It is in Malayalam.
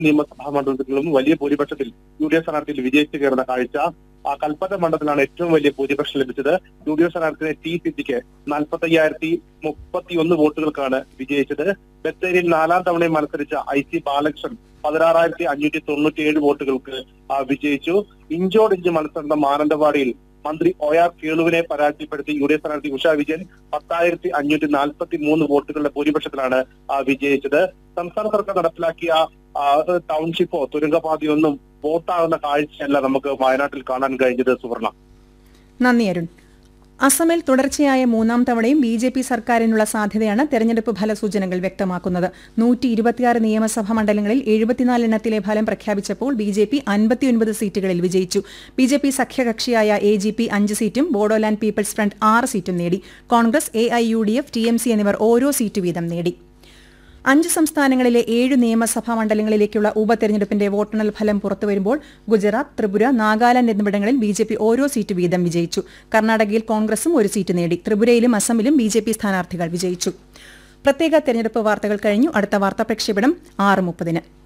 നിയമസഭാ മണ്ഡലത്തിലും വലിയ ഭൂരിപക്ഷത്തിൽ യു ഡി എഫ് സ്ഥാനാർത്ഥിയിൽ വിജയിച്ചു കയറുന്ന കാഴ്ച ആ കൽപ്പറ്റ മണ്ഡലത്തിലാണ് ഏറ്റവും വലിയ ഭൂരിപക്ഷം ലഭിച്ചത് യു ഡി എഫ് സ്ഥാനാർത്ഥിയെ ടി സിറ്റിക്ക് നാൽപ്പത്തി അയ്യായിരത്തി മുപ്പത്തി ഒന്ന് വോട്ടുകൾക്കാണ് വിജയിച്ചത് ബത്തേരിയിൽ നാലാം തവണയും മത്സരിച്ച ഐ സി ബാലകൃഷ്ണൻ പതിനാറായിരത്തി അഞ്ഞൂറ്റി തൊണ്ണൂറ്റി ഏഴ് വോട്ടുകൾക്ക് ആ, വിജയിച്ചു ഇഞ്ചോടിഞ്ച് മത്സരം മാനന്തവാടിയിൽ മന്ത്രി ഒ ആർ കേളുവിനെ പരാജയപ്പെടുത്തി യു ഡി എഫ് സ്ഥാനാർത്ഥി ഉഷ വിജയൻ പത്തായിരത്തി അഞ്ഞൂറ്റി നാൽപ്പത്തി മൂന്ന് വോട്ടുകളുടെ ഭൂരിപക്ഷത്തിലാണ് ആ, വിജയിച്ചത് സംസ്ഥാന സർക്കാർ നടപ്പിലാക്കിയ ആ, ടൗൺഷിപ്പോ തുരങ്കപാതയൊന്നും വോട്ടാകുന്ന കാഴ്ചയല്ല നമുക്ക് വയനാട്ടിൽ കാണാൻ കഴിഞ്ഞത് സുവർണ നന്ദി അരുൺ അസമിൽ തുടർച്ചയായ മൂന്നാം തവണയും ബി ജെ പി സർക്കാരിനുള്ള സാധ്യതയാണ് തെരഞ്ഞെടുപ്പ് ഫലസൂചനകൾ വ്യക്തമാക്കുന്നത് നൂറ്റി ഇരുപത്തിയാറ് നിയമസഭാ മണ്ഡലങ്ങളിൽ എഴുപത്തിനാല് എണ്ണത്തിലെ ഫലം പ്രഖ്യാപിച്ചപ്പോൾ ബി ജെ പി അൻപത്തിയൊൻപത് സീറ്റുകളിൽ വിജയിച്ചു ബി ജെ പി സഖ്യകക്ഷിയായ എ ജി പി അഞ്ച് സീറ്റും ബോഡോലാൻഡ് പീപ്പിൾസ് ഫ്രണ്ട് ആറ് സീറ്റും നേടി Congress A I U D F T M C എന്നിവർ ഓരോ സീറ്റ് വീതം നേടി അഞ്ച് സംസ്ഥാനങ്ങളിലെ ഏഴ് നിയമസഭാ മണ്ഡലങ്ങളിലേക്കുള്ള ഉപതെരഞ്ഞെടുപ്പിന്റെ വോട്ടെണ്ണൽ ഫലം പുറത്തുവരുമ്പോൾ ഗുജറാത്ത് ത്രിപുര നാഗാലാന്റ് എന്നിവിടങ്ങളിൽ ബി ജെ പി ഓരോ സീറ്റ് വീതം വിജയിച്ചു കർണാടകയിൽ കോൺഗ്രസും ഒരു സീറ്റ് നേടി ത്രിപുരയിലും അസമിലും ബി ജെ പി സ്ഥാനാർത്ഥികൾ വിജയിച്ചു പ്രത്യേക തെരഞ്ഞെടുപ്പ് വാർത്തകൾ കഴിഞ്ഞു അടുത്ത വാർത്താ പ്രക്ഷേപണം ആറ് മുപ്പതിന്